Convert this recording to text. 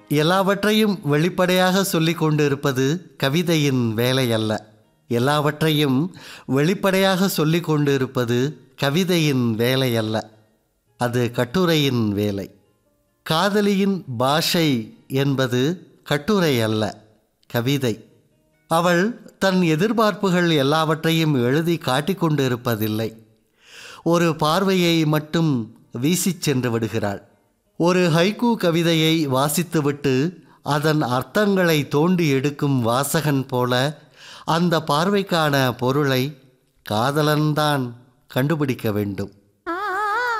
எல்லாவற்றையும் வெளிப்படையாக சொல்லிக் கொண்டிருப்பது கவிதையின் வேலை அல்ல எல்லாவற்றையும் வெளிப்படையாக சொல்லிக் கொண்டிருப்பது கவிதையின் வேலை அல்ல அது கட்டுரையின் வேலை காதலியின் பாஷை என்பது கட்டுரை அல்ல கவிதை அவள் தன் எதிர்பார்ப்புகள் எல்லாவற்றையும் எழுதி காட்டிக் கொண்டிருப்பதில்லை ஒரு பார்வையை மட்டும் வீசிச் சென்று விடுகிறாள் ஒரு ஹைக்கூ கவிதையை வாசித்துவிட்டு அதன் அர்த்தங்களை தோண்டி எடுக்கும் வாசகன் போல அந்த பார்வைக்கான பொருளை காதலன்தான் கண்டுபிடிக்க வேண்டும்